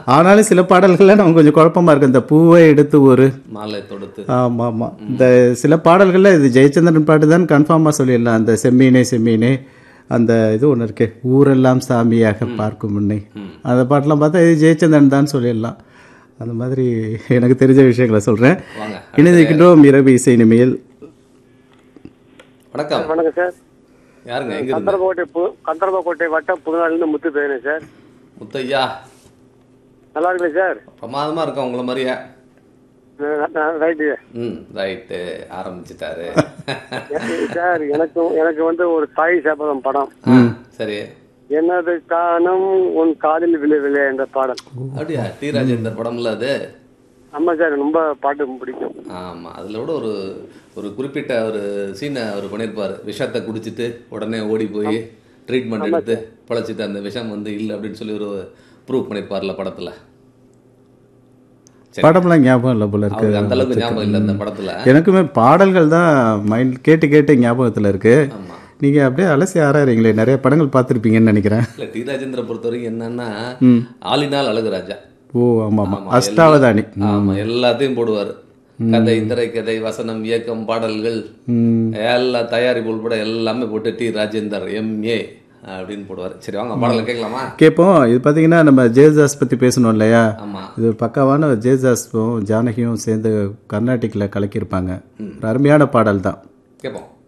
ஆனாலும் சில பாடல்கள்ல நமக்கு கொஞ்சம் குழப்பமா இருக்கு இந்த பூவை எடுத்து ஒரு மாலை தொடுத்து ஆமா ஆமா இந்த சில பாடல்கள்ல இது ஜெயச்சந்திரன் பாட்டு தான் கன்ஃபார்மாக சொல்லிடலாம் அந்த செம்மீனே செம்மீனே அந்த இது ஒன்று இருக்கே ஊரெல்லாம் சாமியாக பார்க்கும் முன்னே அந்த பாட்டெல்லாம் பார்த்தா இது ஜெயச்சந்திரன் தான் சொல்லிடலாம் அந்த மாதிரி எனக்கு தெரிஞ்ச விஷயங்களை சொல்கிறேன் வாங்க இணைந்திருக்கின்றோம் இரவு இசை நிமையில் வணக்கம் வணக்கம் சார் யாருங்க எங்க இருந்து கந்தரபோட்டை பு கந்தரபோட்டை வட்டம் புதுநாள்லேருந்து முத்து பேசுறேன் சார் முத்தையா நல்லா இருக்குல்ல சார் பிரமாதமா இருக்கோம் உங்களை மாதிரியே ரைட்டு ம் ரைட்டு ஆரம்பிச்சிட்டாரு சார் எனக்கு எனக்கு வந்து ஒரு தாய் சேபகம் படம் ஆ, சரி எனது காணம் உன் காதில் விளைவில்லை என்ற பாடல் அப்படியா டி ராஜேந்தர் படம்ல அது ஆமா சார் ரொம்ப பாட்டு பிடிக்கும் ஆமா அதுல கூட ஒரு ஒரு குறிப்பிட்ட ஒரு சீனை அவர் பண்ணியிருப்பாரு விஷத்தை குடிச்சிட்டு உடனே ஓடி போய் ட்ரீட்மெண்ட் எடுத்து பொழைச்சிட்டு அந்த விஷம் வந்து இல்லை அப்படின்னு சொல்லி ஒரு ப்ரூவ் பண்ணியிருப்பார்ல படத்துல சரி. படம்லாம் ஞாபகம் இல்லை போல இருக்கு அவருக்கு அந்த அளவுக்கு ஞாபகம் இல்லை அந்த படத்துல எனக்குமே பாடல்கள் தான் மைண்ட் கேட்டு கேட்டு ஞாபகத்தில் இருக்கு ஆமா நீங்கள் அப்படியே அலசி ஆறாறீங்களே நிறைய படங்கள் பார்த்துருப்பீங்கன்னு நினைக்கிறேன் இல்ல டி ராஜேந்திர பொறுத்த வரைக்கும் என்னன்னா ஆளினால் அழகுராஜா ஓ ஆமாம் ஆமாம் ஆமா, அஷ்டாவதானி ஆமா எல்லாத்தையும் போடுவார் கதை திரைக்கதை வசனம் இயக்கம் பாடல்கள் ம். எல்லா தயாரிப்பு உள்பட எல்லாமே போட்டு டி ராஜேந்தர் எம்ஏ அப்படின்னு போடுவார் சரி வாங்க பாடலை கேட்கலாமா கேட்போம் இது பார்த்தீங்கன்னா நம்ம ஜேசுதாஸ் பற்றி பேசணும் இல்லையா ஆமா இது பக்காவான ஜேசுதாஸும் ஜானகியும் சேர்ந்து கர்நாடிக்கில் கலக்கியிருப்பாங்க ஒரு அருமையான பாடல் தான் கேட்போம்